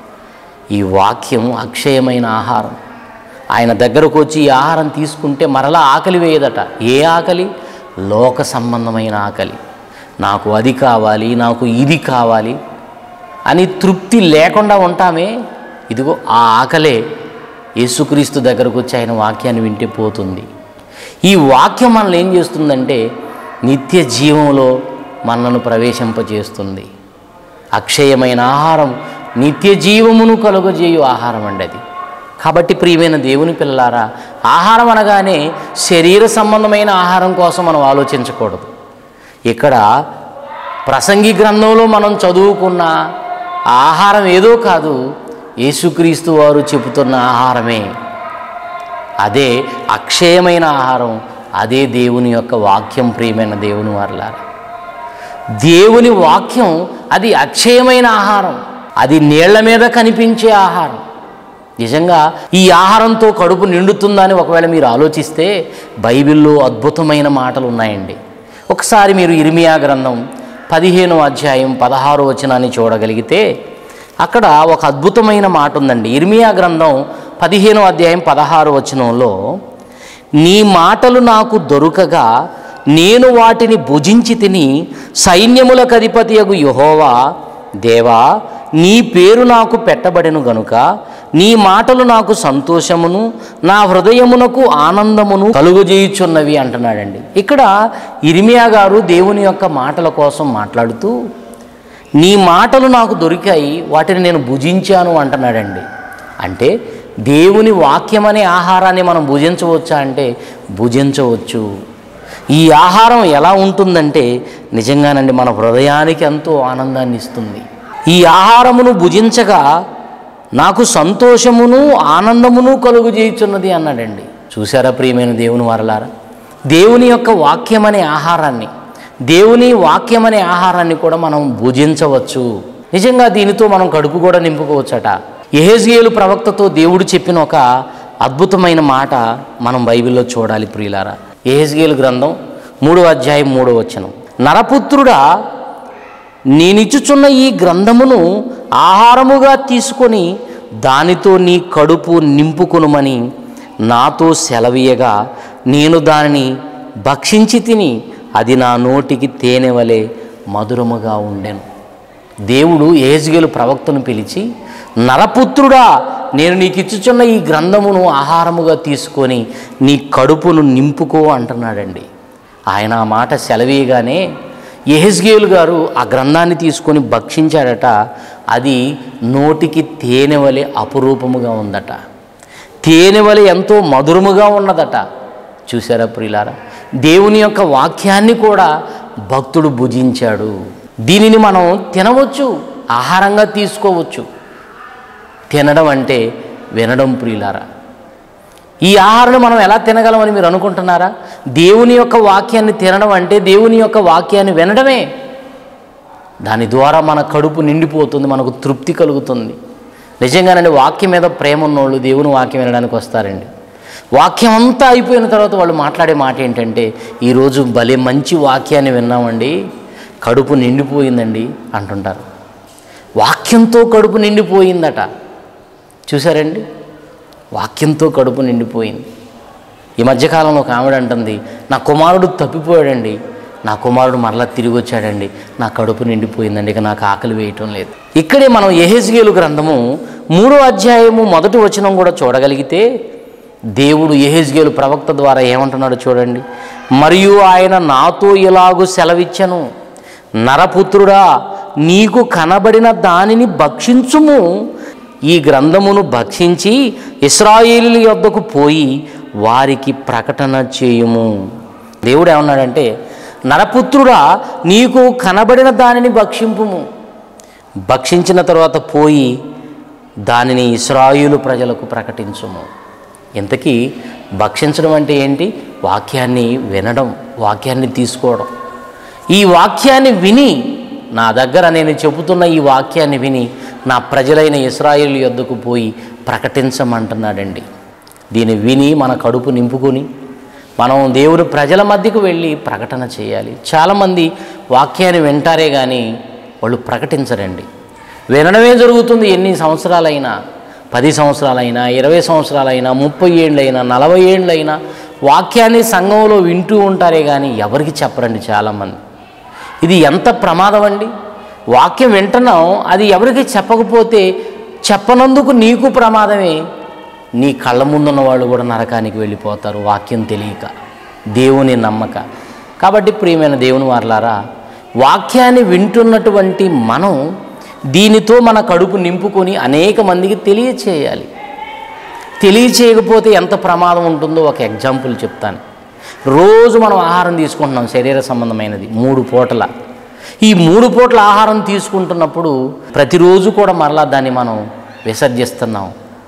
Speaker 1: ఈ వాక్యం అక్షయమైన ఆహారం ఆయన దగ్గరకు వచ్చి ఈ ఆహారం తీసుకుంటే మరలా ఆకలి వేయదట ఏ ఆకలి లోక సంబంధమైన ఆకలి నాకు అది కావాలి నాకు ఇది కావాలి అని తృప్తి లేకుండా ఉంటామే ఇదిగో ఆ ఆకలే యేసుక్రీస్తు దగ్గరకు వచ్చి ఆయన వాక్యాన్ని వింటే పోతుంది ఈ వాక్యం మనల్ని ఏం చేస్తుందంటే నిత్య జీవంలో మనలను ప్రవేశింపజేస్తుంది అక్షయమైన ఆహారం నిత్య జీవమును కలుగజేయు ఆహారం అండి అది కాబట్టి ప్రియమైన దేవుని పిల్లలారా ఆహారం అనగానే శరీర సంబంధమైన ఆహారం కోసం మనం ఆలోచించకూడదు ఇక్కడ ప్రసంగి గ్రంథంలో మనం చదువుకున్న ఆ ఆహారం ఏదో కాదు యేసుక్రీస్తు వారు చెబుతున్న ఆహారమే అదే అక్షయమైన ఆహారం అదే దేవుని యొక్క వాక్యం ప్రియమైన దేవుని వారలారా దేవుని వాక్యం అది అక్షయమైన ఆహారం అది నీళ్ల మీద కనిపించే ఆహారం నిజంగా ఈ ఆహారంతో కడుపు నిండుతుందని ఒకవేళ మీరు ఆలోచిస్తే బైబిల్లో అద్భుతమైన మాటలు ఉన్నాయండి ఒకసారి మీరు ఇర్మియా గ్రంథం పదిహేను అధ్యాయం పదహారు వచనాన్ని చూడగలిగితే అక్కడ ఒక అద్భుతమైన మాట ఉందండి ఇర్మియా గ్రంథం పదిహేను అధ్యాయం పదహారు వచనంలో నీ మాటలు నాకు దొరకగా నేను వాటిని భుజించి తిని సైన్యములకు అధిపతియగు యహోవా దేవా నీ పేరు నాకు పెట్టబడెను గనుక నీ మాటలు నాకు సంతోషమును నా హృదయమునకు ఆనందమును కలుగజేయుచున్నవి అంటున్నాడండి ఇక్కడ ఇరిమియా గారు దేవుని యొక్క మాటల కోసం మాట్లాడుతూ నీ మాటలు నాకు దొరికాయి వాటిని నేను భుజించాను అంటున్నాడండి అంటే దేవుని వాక్యం అనే ఆహారాన్ని మనం భుజించవచ్చా అంటే భుజించవచ్చు ఈ ఆహారం ఎలా ఉంటుందంటే నిజంగానండి మన హృదయానికి ఎంతో ఆనందాన్ని ఇస్తుంది ఈ ఆహారమును భుజించగా నాకు సంతోషమును ఆనందమును కలుగు చేయుచున్నది అన్నాడండి చూసారా ప్రియమైన దేవుని వారలారా దేవుని యొక్క వాక్యం అనే ఆహారాన్ని దేవుని వాక్యం అనే ఆహారాన్ని కూడా మనం భుజించవచ్చు నిజంగా దీనితో మనం కడుపు కూడా నింపుకోవచ్చట ఎహెజ్గేలు ప్రవక్తతో దేవుడు చెప్పిన ఒక అద్భుతమైన మాట మనం బైబిల్లో చూడాలి ప్రియులారా ఎహెజ్గేలు గ్రంథం మూడో అధ్యాయం మూడో వచనం నరపుత్రుడా నేనిచ్చుచున్న ఈ గ్రంథమును ఆహారముగా తీసుకొని దానితో నీ కడుపు నింపుకొనుమని నాతో సెలవీయగా నేను దానిని భక్షించి తిని అది నా నోటికి తేనె వలె మధురముగా ఉండెను దేవుడు ఏజ్గేలు ప్రవక్తను పిలిచి నరపుత్రుడా నేను నీకు ఇచ్చుచున్న ఈ గ్రంథమును ఆహారముగా తీసుకొని నీ కడుపును నింపుకో అంటున్నాడండి ఆయన ఆ మాట సెలవీయగానే ఎహెజ్గేలు గారు ఆ గ్రంథాన్ని తీసుకొని భక్షించాడట అది నోటికి తేనె వలె అపురూపముగా ఉందట తేనె వలె ఎంతో మధురముగా ఉన్నదట చూసారా ప్రియులారా దేవుని యొక్క వాక్యాన్ని కూడా భక్తుడు భుజించాడు దీనిని మనం తినవచ్చు ఆహారంగా తీసుకోవచ్చు తినడం అంటే వినడం ప్రియులారా ఈ ఆహారాన్ని మనం ఎలా తినగలమని మీరు అనుకుంటున్నారా దేవుని యొక్క వాక్యాన్ని తినడం అంటే దేవుని యొక్క వాక్యాన్ని వినడమే దాని ద్వారా మన కడుపు నిండిపోతుంది మనకు తృప్తి కలుగుతుంది నిజంగానండి వాక్యం మీద ప్రేమ ఉన్నోళ్ళు దేవుని వాక్యం వినడానికి వస్తారండి వాక్యం అంతా అయిపోయిన తర్వాత వాళ్ళు మాట్లాడే మాట ఏంటంటే ఈరోజు భలే మంచి వాక్యాన్ని విన్నామండి కడుపు నిండిపోయిందండి అంటుంటారు వాక్యంతో కడుపు నిండిపోయిందట చూసారండి వాక్యంతో కడుపు నిండిపోయింది ఈ మధ్యకాలంలో ఒక ఆవిడ అంటుంది నా కుమారుడు తప్పిపోయాడండి నా కుమారుడు మరలా తిరిగి వచ్చాడండి నా కడుపు నిండిపోయిందండి ఇక నాకు ఆకలి వేయటం లేదు ఇక్కడే మనం ఎహెజ్గేలు గ్రంథము మూడో అధ్యాయము మొదటి వచనం కూడా చూడగలిగితే దేవుడు ఎహెజ్గేలు ప్రవక్త ద్వారా ఏమంటున్నాడో చూడండి మరియు ఆయన నాతో ఇలాగు సెలవిచ్చను నరపుత్రుడా నీకు కనబడిన దానిని భక్షించుము ఈ గ్రంథమును భక్షించి ఇస్రాయేలీల యొద్దకు పోయి వారికి ప్రకటన చేయుము దేవుడు ఏమన్నాడంటే నరపుత్రుడా నీకు కనబడిన దానిని భక్షింపుము భక్షించిన తర్వాత పోయి దానిని ఇస్రాయిలు ప్రజలకు ప్రకటించుము ఇంతకీ భక్షించడం అంటే ఏంటి వాక్యాన్ని వినడం వాక్యాన్ని తీసుకోవడం ఈ వాక్యాన్ని విని నా దగ్గర నేను చెబుతున్న ఈ వాక్యాన్ని విని నా ప్రజలైన ఇస్రాయిల్ యొద్దకు పోయి ప్రకటించమంటున్నాడండి దీన్ని విని మన కడుపు నింపుకొని మనం దేవుని ప్రజల మధ్యకు వెళ్ళి ప్రకటన చేయాలి చాలామంది వాక్యాన్ని వింటారే కానీ వాళ్ళు ప్రకటించరండి వినడమే జరుగుతుంది ఎన్ని సంవత్సరాలైనా పది సంవత్సరాలైనా ఇరవై సంవత్సరాలైనా ముప్పై ఏళ్ళైనా నలభై ఏళ్ళైనా వాక్యాన్ని సంఘంలో వింటూ ఉంటారే కానీ ఎవరికి చెప్పరండి చాలామంది ఇది ఎంత ప్రమాదం అండి వాక్యం వింటున్నాం అది ఎవరికి చెప్పకపోతే చెప్పనందుకు నీకు ప్రమాదమే నీ కళ్ళ ముందున్న వాళ్ళు కూడా నరకానికి వెళ్ళిపోతారు వాక్యం తెలియక దేవుని నమ్మక కాబట్టి ప్రియమైన దేవుని వారలారా వాక్యాన్ని వింటున్నటువంటి మనం దీనితో మన కడుపు నింపుకొని అనేక మందికి తెలియచేయాలి తెలియచేయకపోతే ఎంత ప్రమాదం ఉంటుందో ఒక ఎగ్జాంపుల్ చెప్తాను రోజు మనం ఆహారం తీసుకుంటున్నాం శరీర సంబంధమైనది మూడు పూటల ఈ మూడు పూటల ఆహారం తీసుకుంటున్నప్పుడు ప్రతిరోజు కూడా మరలా దాన్ని మనం విసర్జిస్తున్నాం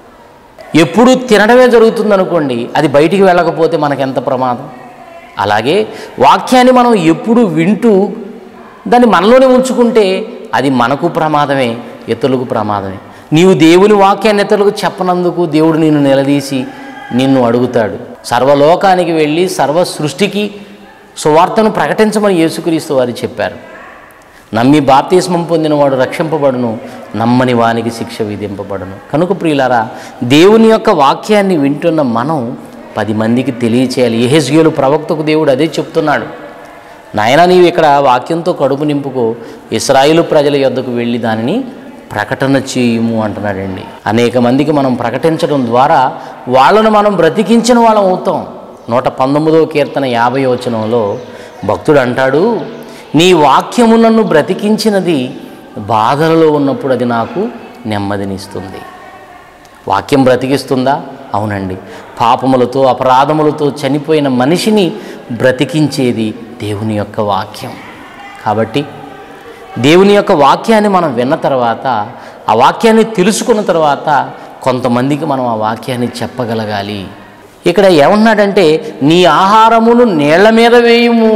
Speaker 1: ఎప్పుడు తినడమే జరుగుతుంది అనుకోండి అది బయటికి వెళ్ళకపోతే మనకు ఎంత ప్రమాదం అలాగే వాక్యాన్ని మనం ఎప్పుడు వింటూ దాన్ని మనలోనే ఉంచుకుంటే అది మనకు ప్రమాదమే ఇతరులకు ప్రమాదమే నీవు దేవుని వాక్యాన్ని ఇతరులకు చెప్పనందుకు దేవుడు నిన్ను నిలదీసి నిన్ను అడుగుతాడు సర్వలోకానికి వెళ్ళి సర్వ సృష్టికి సువార్తను ప్రకటించమని యేసుక్రీస్తు వారు చెప్పారు నమ్మి బాప్తిస్మం పొందినవాడు రక్షింపబడును నమ్మని వానికి శిక్ష విధింపబడును కనుక ప్రియులారా దేవుని యొక్క వాక్యాన్ని వింటున్న మనం పది మందికి తెలియచేయాలి ఎహెజ్గేలు ప్రవక్తకు దేవుడు అదే చెప్తున్నాడు నాయన నీవు ఇక్కడ వాక్యంతో కడుపు నింపుకో ఇస్రాయిలు ప్రజల యొద్దకు వెళ్ళి దానిని ప్రకటన చేయుము అంటున్నాడండి అనేక మందికి మనం ప్రకటించడం ద్వారా వాళ్ళను మనం బ్రతికించిన వాళ్ళం అవుతాం నూట పంతొమ్మిదవ కీర్తన యాభై వచనంలో భక్తుడు అంటాడు నీ వాక్యము నన్ను బ్రతికించినది బాధలలో ఉన్నప్పుడు అది నాకు నెమ్మదినిస్తుంది వాక్యం బ్రతికిస్తుందా అవునండి పాపములతో అపరాధములతో చనిపోయిన మనిషిని బ్రతికించేది దేవుని యొక్క వాక్యం కాబట్టి దేవుని యొక్క వాక్యాన్ని మనం విన్న తర్వాత ఆ వాక్యాన్ని తెలుసుకున్న తర్వాత కొంతమందికి మనం ఆ వాక్యాన్ని చెప్పగలగాలి ఇక్కడ ఏమన్నాడంటే నీ ఆహారమును నీళ్ల మీద వేయుము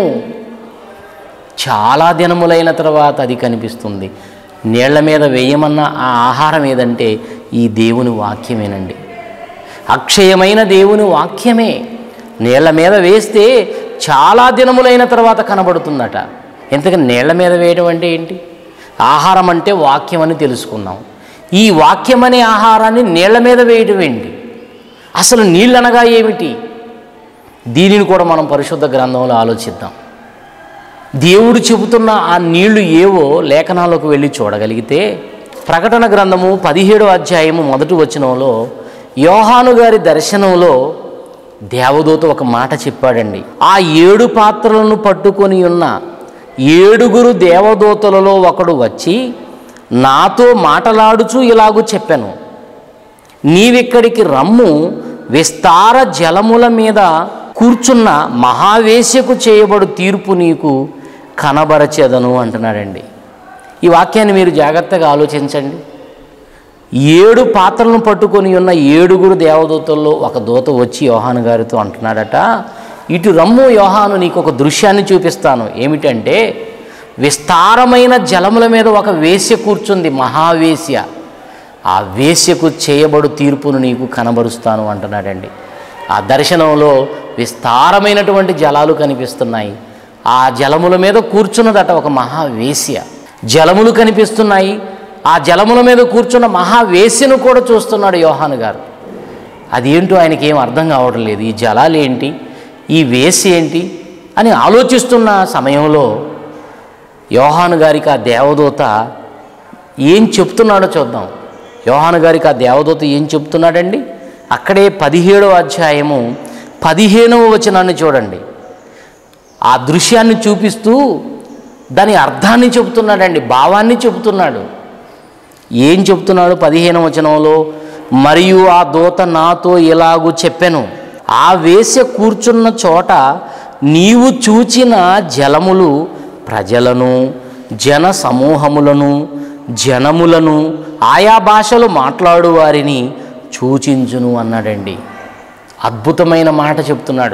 Speaker 1: చాలా దినములైన తర్వాత అది కనిపిస్తుంది నీళ్ల మీద వేయమన్న ఆ ఆహారం ఏదంటే ఈ దేవుని వాక్యమేనండి అక్షయమైన దేవుని వాక్యమే నీళ్ల మీద వేస్తే చాలా దినములైన తర్వాత కనబడుతుందట ఎందుకని నీళ్ల మీద వేయడం అంటే ఏంటి ఆహారం అంటే వాక్యం అని తెలుసుకున్నాం ఈ వాక్యం అనే ఆహారాన్ని నీళ్ల మీద వేయడం ఏంటి అసలు నీళ్ళనగా ఏమిటి దీనిని కూడా మనం పరిశుద్ధ గ్రంథంలో ఆలోచిద్దాం దేవుడు చెబుతున్న ఆ నీళ్లు ఏవో లేఖనాలకు వెళ్ళి చూడగలిగితే ప్రకటన గ్రంథము పదిహేడో అధ్యాయము మొదటి వచనంలో యోహాను గారి దర్శనంలో దేవదూత ఒక మాట చెప్పాడండి ఆ ఏడు పాత్రలను పట్టుకొని ఉన్న ఏడుగురు దేవదూతలలో ఒకడు వచ్చి నాతో మాటలాడుచూ ఇలాగూ చెప్పాను నీవిక్కడికి రమ్ము విస్తార జలముల మీద కూర్చున్న మహావేశ్యకు చేయబడు తీర్పు నీకు కనబరచెదను అంటున్నాడండి ఈ వాక్యాన్ని మీరు జాగ్రత్తగా ఆలోచించండి ఏడు పాత్రలను పట్టుకొని ఉన్న ఏడుగురు దేవదూతల్లో ఒక దూత వచ్చి యోహాను గారితో అంటున్నాడట ఇటు రమ్ము యోహాను నీకు ఒక దృశ్యాన్ని చూపిస్తాను ఏమిటంటే విస్తారమైన జలముల మీద ఒక వేశ్య కూర్చుంది మహావేశ్య ఆ వేశ్యకు చేయబడు తీర్పును నీకు కనబరుస్తాను అంటున్నాడండి ఆ దర్శనంలో విస్తారమైనటువంటి జలాలు కనిపిస్తున్నాయి ఆ జలముల మీద కూర్చున్నదట ఒక మహావేశ్య జలములు కనిపిస్తున్నాయి ఆ జలముల మీద కూర్చున్న మహావేశ్యను కూడా చూస్తున్నాడు యోహాను గారు అదేంటో ఆయనకి ఏం అర్థం కావడం లేదు ఈ జలాలు ఏంటి ఈ వేసి ఏంటి అని ఆలోచిస్తున్న సమయంలో యోహాను గారికి ఆ దేవదూత ఏం చెప్తున్నాడో చూద్దాం యోహాను గారికి ఆ దేవదూత ఏం చెప్తున్నాడండి అక్కడే పదిహేడవ అధ్యాయము పదిహేనవ వచనాన్ని చూడండి ఆ దృశ్యాన్ని చూపిస్తూ దాని అర్థాన్ని చెబుతున్నాడండి భావాన్ని చెబుతున్నాడు ఏం చెప్తున్నాడు పదిహేను వచనంలో మరియు ఆ దూత నాతో ఇలాగూ చెప్పెను ఆ వేశ్య కూర్చున్న చోట నీవు చూచిన జలములు ప్రజలను జన సమూహములను జనములను ఆయా భాషలు మాట్లాడు వారిని సూచించును అన్నాడండి అద్భుతమైన మాట చెప్తున్నాడు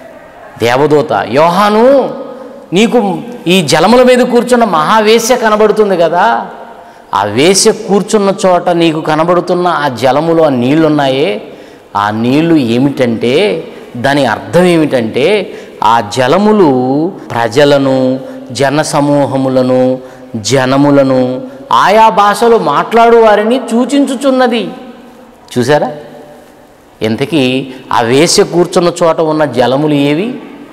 Speaker 1: దేవదూత యోహాను నీకు ఈ జలముల మీద కూర్చున్న మహావేశ్య కనబడుతుంది కదా ఆ వేశ్య కూర్చున్న చోట నీకు కనబడుతున్న ఆ జలములో ఆ నీళ్లున్నాయే ఆ నీళ్లు ఏమిటంటే దాని అర్థం ఏమిటంటే ఆ జలములు ప్రజలను జన సమూహములను జనములను ఆయా భాషలు మాట్లాడు వారిని సూచించుచున్నది చూసారా ఇంతకీ ఆ వేశ్య కూర్చున్న చోట ఉన్న జలములు ఏవి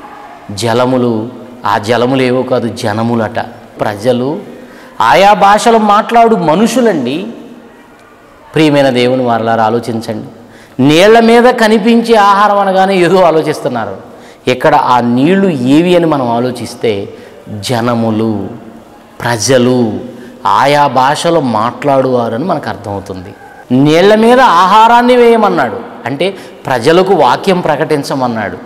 Speaker 1: జలములు ఆ జలములు ఏవో కాదు జనములట ప్రజలు ఆయా భాషలు మాట్లాడు మనుషులండి ప్రియమైన దేవుని వారలారా ఆలోచించండి నీళ్ల మీద కనిపించే ఆహారం అనగానే ఏదో ఆలోచిస్తున్నారు ఇక్కడ ఆ నీళ్లు ఏవి అని మనం ఆలోచిస్తే జనములు ప్రజలు ఆయా భాషలో మాట్లాడువారని మనకు అర్థమవుతుంది నీళ్ల మీద ఆహారాన్ని వేయమన్నాడు అంటే ప్రజలకు వాక్యం ప్రకటించమన్నాడు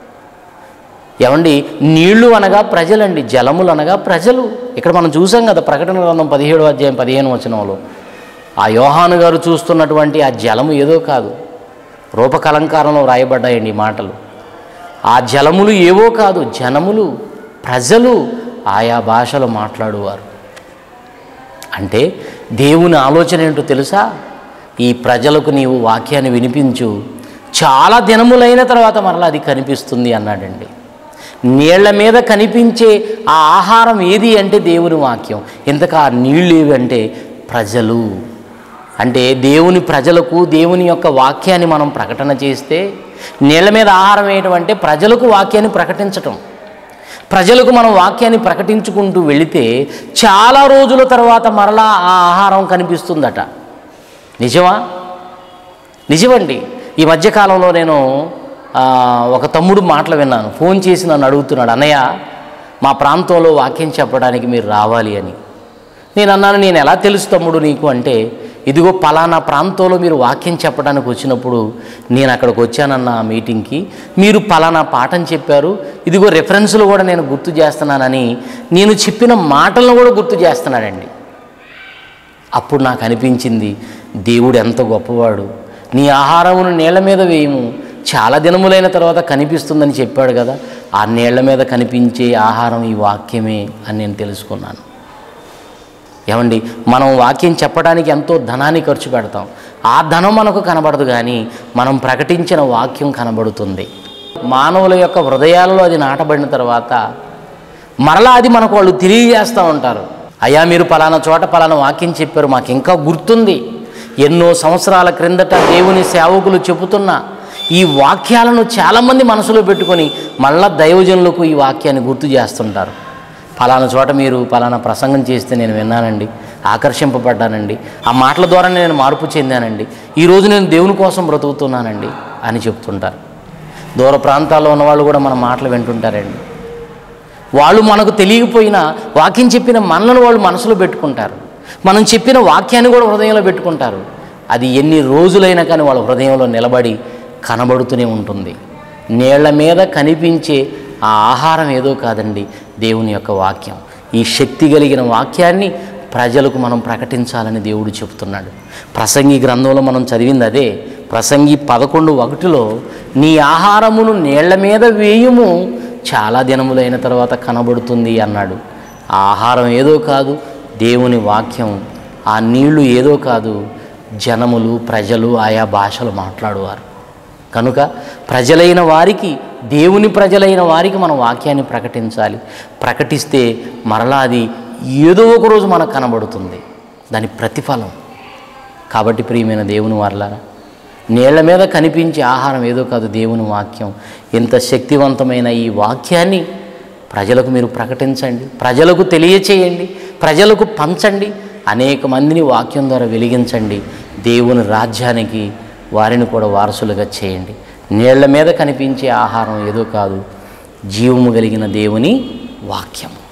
Speaker 1: ఏమండి నీళ్లు అనగా ప్రజలండి జలములు అనగా ప్రజలు ఇక్కడ మనం చూసాం కదా ప్రకటన గ్రంథం పదిహేడు అధ్యాయం పదిహేను వచనంలో ఆ యోహాను గారు చూస్తున్నటువంటి ఆ జలము ఏదో కాదు రూపకలంకారంలో వ్రాయబడ్డాయండి ఈ మాటలు ఆ జలములు ఏవో కాదు జనములు ప్రజలు ఆయా భాషలు మాట్లాడువారు అంటే దేవుని ఆలోచన ఏంటో తెలుసా ఈ ప్రజలకు నీవు వాక్యాన్ని వినిపించు చాలా దినములైన తర్వాత మరలా అది కనిపిస్తుంది అన్నాడండి నీళ్ల మీద కనిపించే ఆ ఆహారం ఏది అంటే దేవుని వాక్యం ఇంతకు ఆ నీళ్ళు ఏవి అంటే ప్రజలు అంటే దేవుని ప్రజలకు దేవుని యొక్క వాక్యాన్ని మనం ప్రకటన చేస్తే నీళ్ళ మీద ఆహారం వేయటం అంటే ప్రజలకు వాక్యాన్ని ప్రకటించటం ప్రజలకు మనం వాక్యాన్ని ప్రకటించుకుంటూ వెళితే చాలా రోజుల తర్వాత మరలా ఆ ఆహారం కనిపిస్తుందట నిజమా నిజమండి ఈ మధ్యకాలంలో నేను ఆ, ఒక తమ్ముడు మాటలు విన్నాను ఫోన్ చేసి నన్ను అడుగుతున్నాడు అన్నయ్య మా ప్రాంతంలో వాక్యం చెప్పడానికి మీరు రావాలి అని నేను అన్నాను నేను ఎలా తెలుసు తమ్ముడు నీకు అంటే ఇదిగో పలానా ప్రాంతంలో మీరు వాక్యం చెప్పడానికి వచ్చినప్పుడు నేను అక్కడికి వచ్చానన్న ఆ మీటింగ్కి మీరు పలానా పాఠం చెప్పారు ఇదిగో రెఫరెన్స్లు కూడా నేను గుర్తు చేస్తున్నానని నేను చెప్పిన మాటలను కూడా గుర్తు చేస్తున్నాడండి అప్పుడు నాకు అనిపించింది దేవుడు ఎంత గొప్పవాడు నీ ఆహారమును నీళ్ల మీద వేయము చాలా దినములైన తర్వాత కనిపిస్తుందని చెప్పాడు కదా ఆ నీళ్ల మీద కనిపించే ఆహారం ఈ వాక్యమే అని నేను తెలుసుకున్నాను ఏమండి మనం వాక్యం చెప్పడానికి ఎంతో ధనాన్ని ఖర్చు పెడతాం ఆ ధనం మనకు కనబడదు కానీ మనం ప్రకటించిన వాక్యం కనబడుతుంది మానవుల యొక్క హృదయాలలో అది నాటబడిన తర్వాత మరలా అది మనకు వాళ్ళు తెలియజేస్తూ ఉంటారు అయ్యా మీరు పలానా చోట పలానా వాక్యం చెప్పారు మాకు ఇంకా గుర్తుంది ఎన్నో సంవత్సరాల క్రిందట దేవుని సేవకులు చెబుతున్న ఈ వాక్యాలను చాలామంది మనసులో పెట్టుకొని మళ్ళా దైవజనులకు ఈ వాక్యాన్ని గుర్తు చేస్తుంటారు పలానా చోట మీరు పలానా ప్రసంగం చేస్తే నేను విన్నానండి ఆకర్షింపబడ్డానండి ఆ మాటల ద్వారా నేను మార్పు చెందానండి ఈరోజు నేను దేవుని కోసం బ్రతుకుతున్నానండి అని చెప్తుంటారు దూర ప్రాంతాల్లో ఉన్నవాళ్ళు కూడా మన మాటలు వింటుంటారండి వాళ్ళు మనకు తెలియకపోయినా వాక్యం చెప్పిన మనలను వాళ్ళు మనసులో పెట్టుకుంటారు మనం చెప్పిన వాక్యాన్ని కూడా హృదయంలో పెట్టుకుంటారు అది ఎన్ని రోజులైనా కానీ వాళ్ళ హృదయంలో నిలబడి కనబడుతూనే ఉంటుంది నీళ్ల మీద కనిపించే ఆ ఆహారం ఏదో కాదండి దేవుని యొక్క వాక్యం ఈ శక్తి కలిగిన వాక్యాన్ని ప్రజలకు మనం ప్రకటించాలని దేవుడు చెబుతున్నాడు ప్రసంగి గ్రంథంలో మనం చదివింది అదే ప్రసంగి పదకొండు ఒకటిలో నీ ఆహారమును నీళ్ల మీద వేయుము చాలా దినములైన తర్వాత కనబడుతుంది అన్నాడు ఆ ఆహారం ఏదో కాదు దేవుని వాక్యం ఆ నీళ్లు ఏదో కాదు జనములు ప్రజలు ఆయా భాషలు మాట్లాడువారు కనుక ప్రజలైన వారికి దేవుని ప్రజలైన వారికి మన వాక్యాన్ని ప్రకటించాలి ప్రకటిస్తే మరలా అది ఏదో ఒక రోజు మనకు కనబడుతుంది దాని ప్రతిఫలం కాబట్టి ప్రియమైన దేవుని వారలారా నీళ్ల మీద కనిపించే ఆహారం ఏదో కాదు దేవుని వాక్యం ఇంత శక్తివంతమైన ఈ వాక్యాన్ని ప్రజలకు మీరు ప్రకటించండి ప్రజలకు తెలియచేయండి ప్రజలకు పంచండి అనేక మందిని వాక్యం ద్వారా వెలిగించండి దేవుని రాజ్యానికి వారిని కూడా వారసులుగా చేయండి నీళ్ల మీద కనిపించే ఆహారం ఏదో కాదు జీవము కలిగిన దేవుని వాక్యం